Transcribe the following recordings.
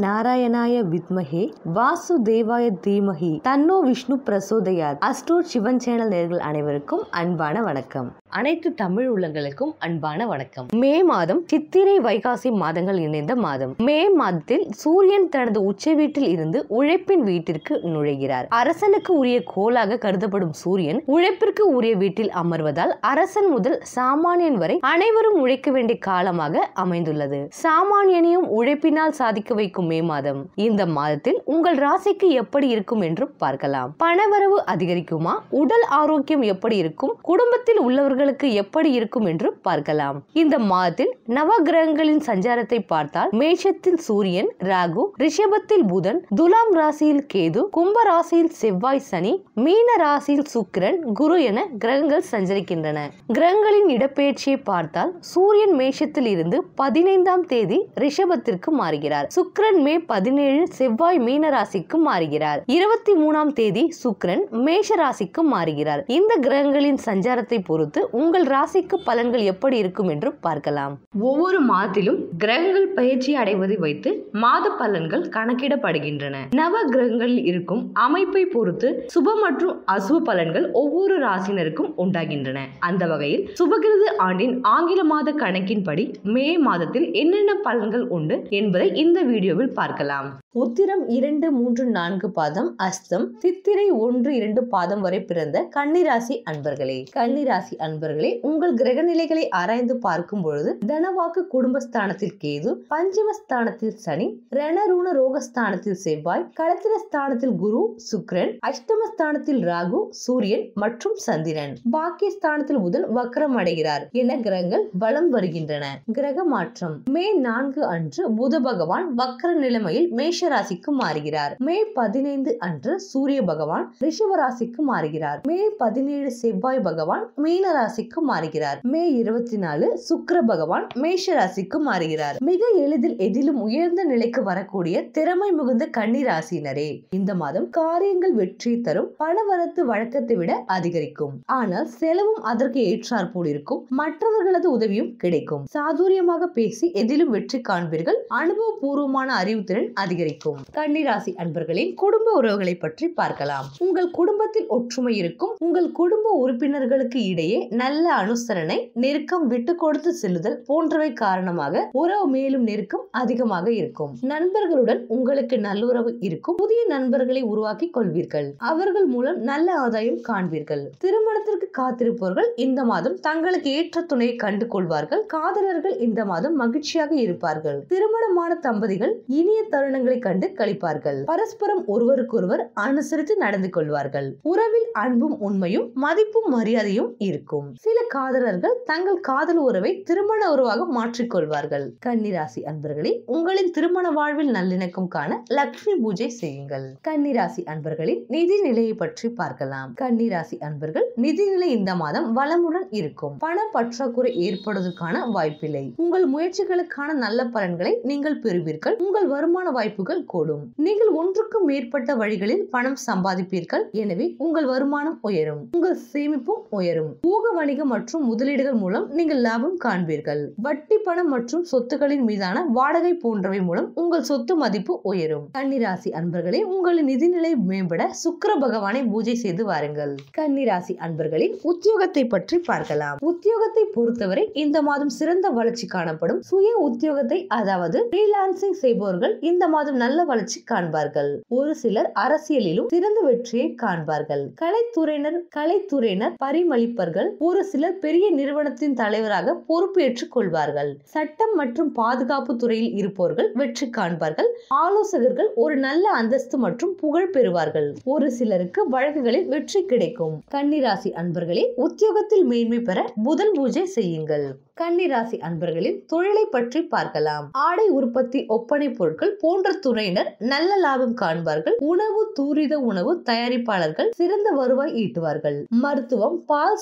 நாராயணாய வித்மஹே வாசுதேவாய தீமஹி தன்னோ விஷ்ணு பிரசோதயாத் அஸ்ட்ரோட் சிவன் சேனல் நேர்கள் அனைவருக்கும் அன்பான வணக்கம் அனைத்து தமிழ் உள்ளங்களுக்கும் அன்பான வணக்கம் மே மாதம் சித்திரை வைகாசி மாதங்கள் இணைந்த மாதம் மே மாதத்தில் சூரியன் தனது உச்ச வீட்டில் இருந்து உழைப்பின் வீட்டிற்கு நுழைகிறார் அரசனுக்கு உரிய கோலாக கருதப்படும் சூரியன் உழைப்பிற்கு உரிய வீட்டில் அமர்வதால் அரசன் முதல் சாமானியன் வரை அனைவரும் உழைக்க வேண்டிய காலமாக அமைந்துள்ளது சாமானியனையும் உழைப்பினால் சாதிக்க வைக்கும் மே மாதம் இந்த மாதத்தில் உங்கள் ராசிக்கு எப்படி இருக்கும் என்று பார்க்கலாம் பணவரவு அதிகரிக்குமா உடல் ஆரோக்கியம் எப்படி இருக்கும் குடும்பத்தில் உள்ளவர்களுக்கு எப்படி இருக்கும் என்று பார்க்கலாம் இந்த மாதத்தில் நவ கிரகங்களின் சஞ்சாரத்தை பார்த்தால் மேஷத்தில் சூரியன் ராகு ரிஷபத்தில் புதன் துலாம் ராசியில் கேது கும்ப ராசியில் செவ்வாய் சனி மீன ராசியில் சுக்கிரன் குரு என கிரகங்கள் சஞ்சரிக்கின்றன கிரகங்களின் இடப்பெயர்ச்சியை பார்த்தால் சூரியன் மேஷத்தில் இருந்து பதினைந்தாம் தேதி ரிஷபத்திற்கு மாறுகிறார் சுக்கிரன் மே பதினேழு செவ்வாய் மீன ராசிக்கு மாறுகிறார் இருபத்தி மூணாம் தேதி சுக்கிரன் மேஷ ராசிக்கு மாறுகிறார் இந்த கிரகங்களின் சஞ்சாரத்தை பொறுத்து உங்கள் ராசிக்கு பலன்கள் எப்படி இருக்கும் என்று பார்க்கலாம் ஒவ்வொரு மாதத்திலும் கிரகங்கள் பயிற்சி அடைவதை வைத்து மாத பலன்கள் கணக்கிடப்படுகின்றன நவ கிரகங்களில் இருக்கும் அமைப்பை பொறுத்து சுப மற்றும் அசுப பலன்கள் ஒவ்வொரு ராசினருக்கும் உண்டாகின்றன அந்த வகையில் சுபகிருது ஆண்டின் ஆங்கில மாத கணக்கின்படி மே மாதத்தில் என்னென்ன பலன்கள் உண்டு என்பதை இந்த வீடியோவில் பார்க்கலாம் உத்திரம் இரண்டு மூன்று நான்கு பாதம் அஸ்தம் சித்திரை ஒன்று இரண்டு பாதம் வரை பிறந்த கன்னிராசி அன்பர்களே கன்னிராசி அன்பர்களே உங்கள் கிரக நிலைகளை ஆராய்ந்து பார்க்கும் பொழுது தனவாக்கு குடும்பஸ்தானத்தில் கேது பஞ்சமஸ்தானத்தில் சனி ரணரூண ரோகஸ்தானத்தில் செவ்வாய் களத்திர ஸ்தானத்தில் குரு சுக்ரன் அஷ்டமஸ்தானத்தில் ராகு சூரியன் மற்றும் சந்திரன் பாக்கிய ஸ்தானத்தில் புதன் வக்ரம் அடைகிறார் என கிரகங்கள் வலம் வருகின்றன கிரக மாற்றம் மே நான்கு அன்று புத பகவான் வக்ர நிலைமையில் மேஷ ராசிக்கு மாறுகிறார் மே பதினைந்து அன்று சூரிய பகவான் ரிஷப ராசிக்கு மாறுகிறார் மே பதினேழு செவ்வாய் பகவான் மீன ராசிக்கு மாறுகிறார் மே இருபத்தி நாலு சுக்கிர பகவான் மேஷ ராசிக்கு மாறுகிறார் மிக எளிதில் எதிலும் உயர்ந்த நிலைக்கு வரக்கூடிய திறமை மிகுந்த கன்னி ராசினரே இந்த மாதம் காரியங்கள் வெற்றி தரும் பணவரத்து வழக்கத்தை விட அதிகரிக்கும் ஆனால் செலவும் அதற்கு ஏற்றாற்போல் இருக்கும் மற்றவர்களது உதவியும் கிடைக்கும் சாதுரியமாக பேசி எதிலும் வெற்றி காண்பீர்கள் அனுபவபூர்வமான அறிவுத்திறன் அதிகரிக்கும் கன்னிராசி அன்பர்களின் குடும்ப உறவுகளை பற்றி பார்க்கலாம் உங்கள் குடும்பத்தில் ஒற்றுமை இருக்கும் உங்கள் குடும்ப உறுப்பினர்களுக்கு இடையே நல்ல அனுசரணை நெருக்கம் விட்டு கொடுத்து செல்லுதல் போன்றவை காரணமாக உறவு மேலும் நெருக்கம் அதிகமாக இருக்கும் நண்பர்களுடன் உங்களுக்கு நல்லுறவு இருக்கும் புதிய நண்பர்களை உருவாக்கி கொள்வீர்கள் அவர்கள் மூலம் நல்ல ஆதாயம் காண்பீர்கள் திருமணத்திற்கு காத்திருப்பவர்கள் இந்த மாதம் தங்களுக்கு ஏற்ற துணையை கண்டு கொள்வார்கள் காதலர்கள் இந்த மாதம் மகிழ்ச்சியாக இருப்பார்கள் திருமணமான தம்பதிகள் இனிய தருணங்களை கண்டு கழிப்பார்கள் பரஸ்பரம் ஒருவருக்கொருவர் அனுசரித்து நடந்து கொள்வார்கள் உறவில் அன்பும் உண்மையும் மதிப்பும் மரியாதையும் இருக்கும் சில காதலர்கள் தங்கள் காதல் உறவை திருமண உறவாக மாற்றிக்கொள்வார்கள் கன்னிராசி அன்பர்களே உங்களின் திருமண வாழ்வில் நல்லிணக்கம் காண லக்ஷ்மி பூஜை செய்யுங்கள் கன்னிராசி அன்பர்களின் நிதி நிலையை பற்றி பார்க்கலாம் கன்னிராசி அன்பர்கள் நிதிநிலை இந்த மாதம் வளமுடன் இருக்கும் பண பற்றாக்குறை ஏற்படுவதற்கான வாய்ப்பில்லை உங்கள் முயற்சிகளுக்கான நல்ல பலன்களை நீங்கள் பெறுவீர்கள் உங்கள் வருமான வாய்ப்புகள் கூடும் நீங்கள் ஒன்றுக்கும் மேற்பட்ட வழிகளில் பணம் சம்பாதிப்பீர்கள் எனவே உங்கள் வருமானம் உயரும் உங்கள் சேமிப்பும் உயரும் ஊக வணிகம் மற்றும் முதலீடுகள் மூலம் நீங்கள் லாபம் காண்பீர்கள் வட்டி பணம் மற்றும் சொத்துக்களின் மீதான வாடகை போன்றவை மூலம் உங்கள் சொத்து மதிப்பு உயரும் கன்னிராசி அன்பர்களே உங்களின் நிதிநிலை மேம்பட சுக்கிர பகவானை பூஜை செய்து வாருங்கள் கன்னிராசி அன்பர்களின் உத்தியோகத்தை பற்றி பார்க்கலாம் உத்தியோகத்தை பொறுத்தவரை இந்த மாதம் சிறந்த வளர்ச்சி காணப்படும் சுய உத்தியோகத்தை அதாவது ஃப்ரீலான்சிங் செய்பவர்கள் இந்த மாதம் நல்ல வளர்ச்சி காண்பார்கள் ஒரு சிலர் அரசியலிலும் சிறந்த வெற்றியை காண்பார்கள் கலைத்துறையினர் கலைத்துறையினர் பரிமளிப்பர்கள் ஒரு சிலர் பெரிய நிறுவனத்தின் தலைவராக பொறுப்பேற்றுக் கொள்வார்கள் சட்டம் மற்றும் பாதுகாப்பு துறையில் இருப்பவர்கள் வெற்றி காண்பார்கள் ஆலோசகர்கள் ஒரு நல்ல அந்தஸ்து மற்றும் புகழ் பெறுவார்கள் ஒரு சிலருக்கு வழக்குகளில் வெற்றி கிடைக்கும் கன்னிராசி அன்பர்களே உத்தியோகத்தில் மேன்மை பெற புதன் பூஜை செய்யுங்கள் கன்னிராசி அன்பர்களின் தொழிலை பற்றி பார்க்கலாம் ஆடை உற்பத்தி ஒப்பனை பொருட்கள் போன்ற துறையினர் நல்ல லாபம் காண்பார்கள் உணவு தூரித உணவு தயாரிப்பாளர்கள் சிறந்த வருவாய் ஈட்டுவார்கள் மருத்துவம் பால் சார்ந்த துறை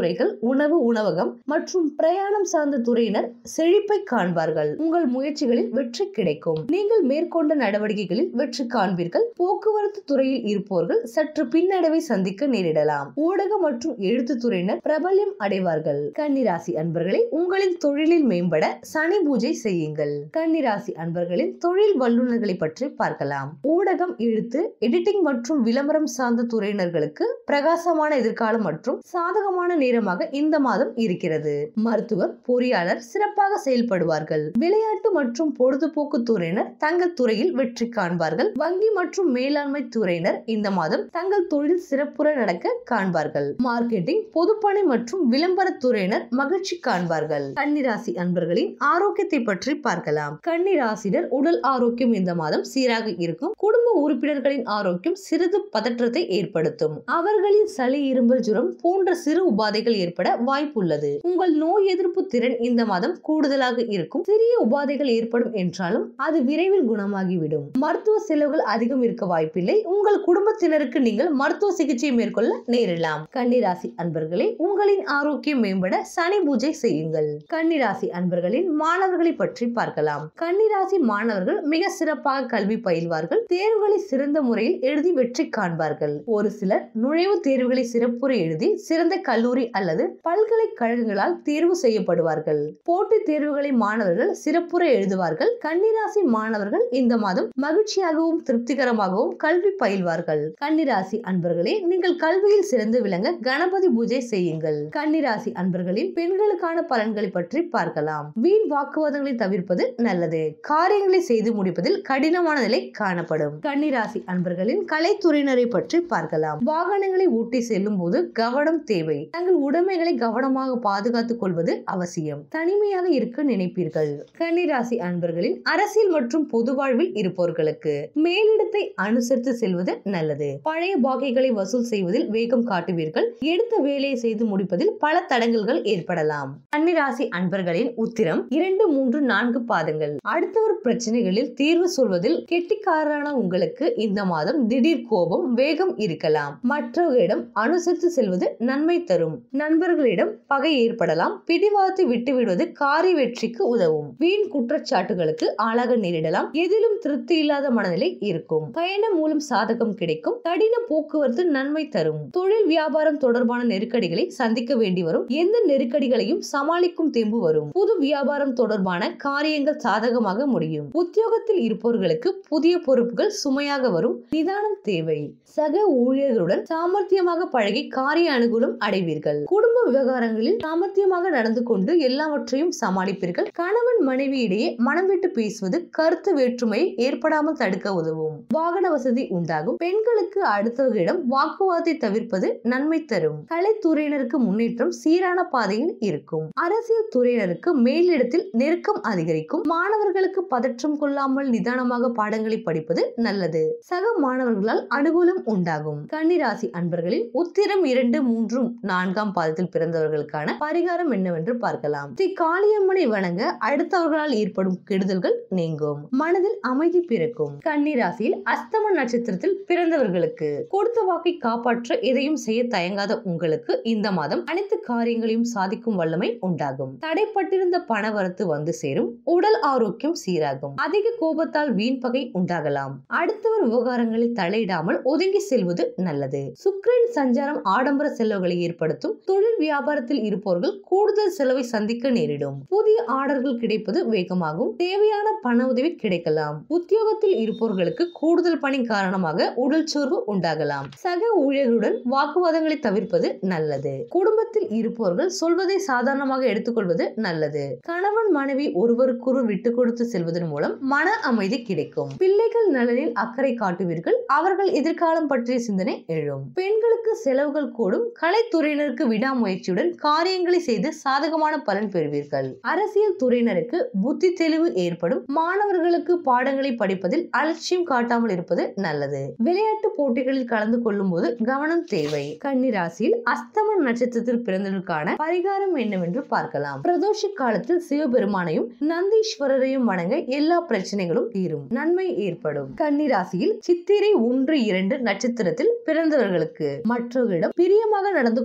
துறைகள் உணவு உணவகம் மற்றும் பிரயாணம் சார்ந்த துறையினர் செழிப்பை காண்பார்கள் உங்கள் முயற்சிகளில் வெற்றி கிடைக்கும் நீங்கள் மேற்கொண்ட நடவடிக்கைகளில் வெற்றி காண்பீர்கள் போக்குவரத்து துறையில் இருப்பவர்கள் சற்று பின்னடைவை சந்திக்க நேரிடலாம் ஊடக மற்றும் எழுத்து துறையினர் பிரபல்யம் அடைவார்கள் கன்னிராசி அன்பர்களே உங்களின் தொழிலில் மேம்பட சனி பூஜை செய்யுங்கள் கன்னிராசி அன்பர்களின் தொழில் வல்லுநர்களை பற்றி பார்க்கலாம் ஊடகம் எழுத்து எடிட்டிங் மற்றும் விளம்பரம் சார்ந்த துறையினர்களுக்கு பிரகாசமான எதிர்காலம் மற்றும் சாதகமான நேரமாக இந்த மாதம் இருக்கிறது மருத்துவர் பொறியாளர் சிறப்பாக செயல்படுவார்கள் விளையாட்டு மற்றும் பொழுதுபோக்கு துறையினர் தங்கள் துறையில் வெற்றி காண்பார்கள் வங்கி மற்றும் மேலாண்மை துறையினர் இந்த மாதம் தங்கள் தொழில் சிறப்புற நடக்க காண்பார்கள் மார்க்கெட்டிங் பொதுப்பணி மற்றும் விளம்பர துறையினர் மகிழ்ச்சி காண்பார்கள் கன்னிராசி அன்பர்களின் ஆரோக்கியத்தை பற்றி பார்க்கலாம் கன்னிராசினர் உடல் ஆரோக்கியம் இந்த மாதம் சீராக இருக்கும் குடும்ப உறுப்பினர்களின் ஆரோக்கியம் சிறிது பதற்றத்தை ஏற்படுத்தும் அவர்களின் சளி இரும்பல் ஜுரம் போன்ற சிறு உபாதைகள் ஏற்பட வாய்ப்புள்ளது உங்கள் நோய் எதிர்ப்பு திறன் இந்த மாதம் கூடுதலாக இருக்கும் சிறிய உபாதைகள் ஏற்படும் என்றாலும் அது விரைவில் குணமாகிவிடும் மருத்துவ செலவுகள் அதிகம் இருக்க வாய்ப்பில்லை உங்கள் குடும்பத்தினருக்கு நீங்கள் மருத்துவ சிகிச்சை மேற்கொள்ள நேரிடலாம் கன்னிராசி அன்பர்களே உங்களின் ஆரோக்கியம் மேம்பட சனி பூஜை செய்யுங்கள் கன்னிராசி அன்பர்களின் மாணவர்களை பற்றி பார்க்கலாம் கன்னிராசி மாணவர்கள் மிக சிறப்பாக கல்வி பயில்வார்கள் தேர்வுகளை சிறந்த முறையில் எழுதி வெற்றி காண்பார்கள் ஒரு சிலர் நுழைவுத் தேர்வுகளை சிறப்புற எழுதி சிறந்த கல்லூரி அல்லது பல்கலைக்கழகங்களால் தேர்வு செய்யப்படுவார்கள் போட்டித் தேர்வுகளை மாணவர்கள் சிறப்புற எழுதுவார்கள் கன்னிராசி மாணவர்கள் இந்த மாதம் மகிழ்ச்சியாகவும் திருப்திகரமாகவும் கல்வி பயில்வார்கள் கன்னிராசி அன்பர்களே நீங்கள் கல்வியில் சிறந்து விளங்க கணபதி பூஜை செய்யுங்கள் கன்னிராசி அன்பர்களின் பெண்களுக்கான பலன்களை பற்றி பார்க்கலாம் வீண் வாக்குவாதங்களை தவிர்ப்பது நல்லது காரியங்களை செய்து முடிப்பதில் கடினமான நிலை காணப்படும் கன்னிராசி அன்பர்களின் கலைத்துறையினரை பற்றி பார்க்கலாம் வாகனங்களை ஊட்டி செல்லும் போது கவனம் தேவை தங்கள் உடைமைகளை கவனமாக பாதுகாத்துக் கொள்வது அவசியம் தனிமையாக இருக்க நினைப்பீர்கள் கன்னிராசி அன்பர்களின் அரசியல் மற்றும் பொது வாழ்வில் இருப்பவர்களுக்கு மேலிடத்தை அனுசரித்து செல்வது நல்லது பழைய பாகைகளை வசூல் செய்வதில் வேகம் காட்டுவீர்கள் எடுத்த வேலையை செய்து முடிப்பதில் பல தடங்கல்கள் ஏற்படலாம் கன்னிராசி அன்பர்களின் உத்திரம் இரண்டு மூன்று நான்கு பாதங்கள் அடுத்தவர் பிரச்சனைகளில் தீர்வு சொல்வதில் கெட்டிக்காரரான உங்களுக்கு இந்த மாதம் திடீர் கோபம் வேகம் இருக்கலாம் மற்றவர்களிடம் அனுசரித்து செல்வது நன்மை தரும் நண்பர்களிடம் பகை ஏற்படலாம் பிடிவாதத்தை விட்டுவிடுவது காரிய வெற்றிக்கு உதவும் வீண் குற்றச்சாட்டுகளுக்கு ஆளாக நேரிடலாம் எதிலும் திருப்தி இல்லாத மனநிலை இருக்கும் பயணம் மூலம் சாதகம் கிடைக்கும் கடின போக்குவரத்து நன்மை தரும் தொழில் வியாபாரம் தொடர்பான நெருக்கடிகளை சந்திக்க வேண்டி வரும் எந்த நெருக்கடிகளையும் சமாளிக்கும் தெம்பு வரும் புது வியாபாரம் தொடர்பான காரியங்கள் சாதகமாக முடியும் உத்தியோகத்தில் இருப்பவர்களுக்கு புதிய பொறுப்புகள் சுமையாக வரும் நிதானம் தேவை சக ஊழியர்களுடன் சாமர்த்தியமாக பழகி காரிய அனுகூலம் அடைவீர்கள் குடும்ப விவகாரங்களில் சாமர்த்தியமாக நடந்து கொண்டு எல்லாவற்றையும் சமாளிப்பீர்கள் கணவன் மனைவி இடையே மனம் விட்டு பேசுவது கருத்து வேற்றுமையை ஏற்படாமல் தடுக்க உதவும் வாகன வசதி உண்டாகும் பெண்களுக்கு அடுத்தவர்களிடம் வாக்குவாதத்தை தவிர்ப்பது நன்மை தரும் கலைத்துறையினருக்கு முன்னேற்றம் சீரான பாதையில் இருக்கும் அரசியல் துறையினருக்கு மேலிடத்தில் நெருக்கம் அதிகரிக்கும் மாணவர்களுக்கு பதற்றம் கொள்ளாமல் நிதானமாக பாடங்களை படிப்பது நல்லது சக மாணவர்களால் அனுகூலம் உண்டாகும் கன்னிராசி அன்பர்களில் உத்திரம் இரண்டு மூன்று நான்காம் பாதத்தில் பிறந்தவர்களுக்கான பரிகாரம் என்னவென்று பார்க்கலாம் ஸ்ரீ காளியம்மனை வணங்க அடுத்தவர்களால் ஏற்படும் கெடுதல்கள் நீங்கும் மனதில் அமைதி பிறக்கும் கன்னிராசியில் அஸ்தம நட்சத்திரத்தில் பிறந்தவர்களுக்கு கொடுத்த வாக்கை காப்பாற்ற எதையும் செய்ய தயங்காத உங்களுக்கு இந்த மாதம் அனைத்து காரியங்களையும் சாதிக்கும் வல்லமை உண்டாகும் தடைப்பட்டிருந்த பணவரத்து வந்து சேரும் உடல் ஆரோக்கியம் சீராகும் அதிக கோபத்தால் வீண் பகை உண்டாகலாம் அடுத்தவர் விவகாரங்களில் தலையிடாமல் ஒதுங்கி செல்வது நல்லது சுக்கிரன் சஞ்சாரம் ஆடம்பர செலவுகளை ஏற்படுத்தும் தொழில் வியாபாரத்தில் இருப்பவர்கள் கூடுதல் செலவை சந்திக்க நேரிடும் புதிய ஆர்டர்கள் கிடைப்பது வேகமாகும் தேவையான பண உதவி கிடைக்கலாம் உத்தியோகத்தில் இருப்பவர்களுக்கு கூடுதல் பணி காரணமாக உடல் சோர்வு உண்டாகலாம் சக ஊழியர்களுடன் வாக்குவாதங்களை தவிர்ப்பது நல்லது குடும்பத்தில் இருப்பவர்கள் சொல்வதை சாதாரணமாக எடுத்துக்கொள்வது நல்லது கணவன் மனைவி ஒருவருக்கொருவர் விட்டு கொடுத்து செல்வதன் மூலம் மன அமைதி கிடைக்கும் பிள்ளைகள் நலனில் அக்கறை காட்டுவீர்கள் அவர்கள் எதிர்காலம் பற்றிய சிந்தனை எழும் பெண்களுக்கு செலவுகள் கூடும் கலைத்துறையினருக்கு விடாமுயற்சியுடன் காரியங்களை செய்து சாதகமான பலன் பெறுவீர்கள் அரசியல் துறையினருக்கு புத்தி தெளிவு ஏற்படும் மாணவர்களுக்கு பாடங்களை படிப்பதில் அலட்சியம் காட்டாமல் இருப்பது நல்லது விளையாட்டு போட்டிகளில் கலந்து கொள்ளும் போது கவனம் தேவை கன்னிராசியில் அஸ்தம நட்சத்திரத்தில் பிறந்தவர்களுக்கான பரிகாரம் என்னவென்று பார்க்கலாம் பிரதோஷ காலத்தில் சிவபெருமானையும் நந்தீஸ்வரரையும் வணங்க எல்லா பிரச்சனைகளும் தீரும் நன்மை ஏற்படும் கன்னிராசியில் சித்திரை ஒன்று இரண்டு நட்சத்திரத்தில் பிறந்தவர்களுக்கு மற்றவர்களிடம் பிரியமாக நடந்து கொள்ளும் குணம்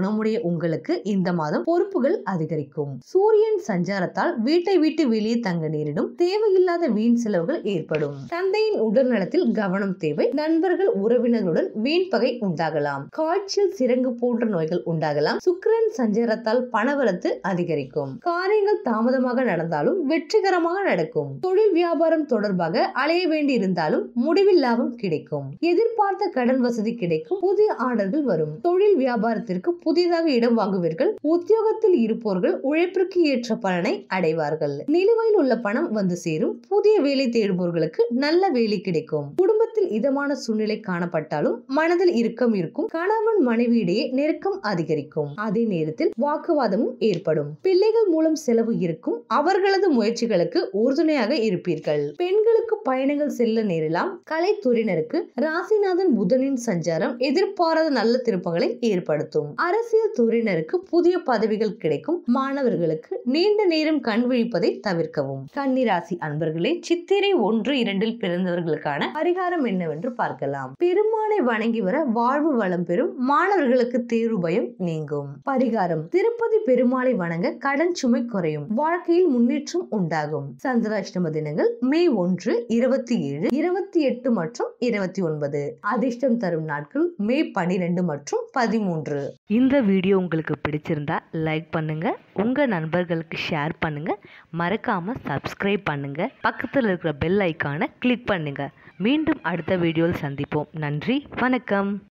குணமுடைய உங்களுக்கு இந்த மாதம் பொறுப்புகள் அதிகரிக்கும் சூரியன் சஞ்சாரத்தால் வீட்டை விட்டு வெளியே தங்க நேரிடும் தேவையில்லாத வீண் செலவுகள் ஏற்படும் தந்தையின் உடல் நலத்தில் கவனம் தேவை நண்பர்கள் உறவினர்களுடன் வீண் பகை உண்டாகலாம் காய்ச்சல் சிறங்கு போன்ற நோய்கள் உண்டாகலாம் சுக்கிரன் சஞ்சாரத்தால் பணவரத்து அதிகரிக்கும் காரியங்கள் தாமதமாக நடந்தாலும் வெற்றிகரமாக நடக்கும் தொழில் வியாபாரம் தொடர்பாக அலைய வேண்டி இருந்தாலும் முடிவில் லாபம் கிடைக்கும் எதிர்பார்த்த கடன் வசதி கிடைக்கும் புதிய ஆர்டர்கள் வரும் தொழில் வியாபாரத்திற்கு புதிதாக இடம் வாங்குவீர்கள் உத்தியோகத்தில் இருப்பவர்கள் உழைப்பிற்கு ஏற்ற பலனை அடைவார்கள் நிலுவையில் உள்ள பணம் வந்து சேரும் புதிய வேலை தேடுபவர்களுக்கு நல்ல வேலை கிடைக்கும் குடும்பத்தில் இதமான சூழ்நிலை காணப்பட்டாலும் மனதில் இறுக்கம் இருக்கும் கணவன் மனைவியிடையே நெருக்கம் அதிகரிக்கும் அதே நேரத்தில் வாக்குவாதமும் ஏற்படும் பிள்ளைகள் மூலம் செலவு இருக்கும் அவர்களது முயற்சிகளுக்கு உறுதுணையாக இருப்பீர்கள் பெண்களுக்கு பயணங்கள் செல்ல நேரலாம் கலைத்துறையினருக்கு ராசிநாதன் புதனின் சஞ்சாரம் எதிர்பாராத நல்ல திருப்பங்களை ஏற்படுத்தும் அரசியல் துறையினருக்கு புதிய பதவிகள் கிடைக்கும் மாணவர்களுக்கு நீண்ட நேரம் கண் விழிப்பதை தவிர்க்கவும் கன்னிராசி அன்பர்களே சித்திரை ஒன்று இரண்டில் பிறந்தவர்களுக்கான பரிகாரம் என்னவென்று பார்க்கலாம் பெருமானை வணங்கி வர வாழ்வு வளம் பெறும் மாணவர்களுக்கு தேர்வு பயம் நீங்கும் பரிகாரம் திருப்பதி பெருமாளை வணங்க கடன் சுமை குறையும் வாழ்க்கையில் முன்னேற்றம் உண்டாகும் சந்திராஷ்டம தினங்கள் மே ஒன்று இருபத்தி ஏழு இருபத்தி எட்டு மற்றும் இருபத்தி ஒன்பது அதிர்ஷ்டம் தரும் நாட்கள் மே பனிரெண்டு மற்றும் பதிமூன்று இந்த வீடியோ உங்களுக்கு பிடிச்சிருந்தா லைக் பண்ணுங்க உங்க நண்பர்களுக்கு ஷேர் பண்ணுங்க மறக்காம சப்ஸ்கிரைப் பண்ணுங்க பக்கத்தில் இருக்கிற பெல் ஐக்கானை கிளிக் பண்ணுங்க மீண்டும் அடுத்த வீடியோவில் சந்திப்போம் நன்றி வணக்கம்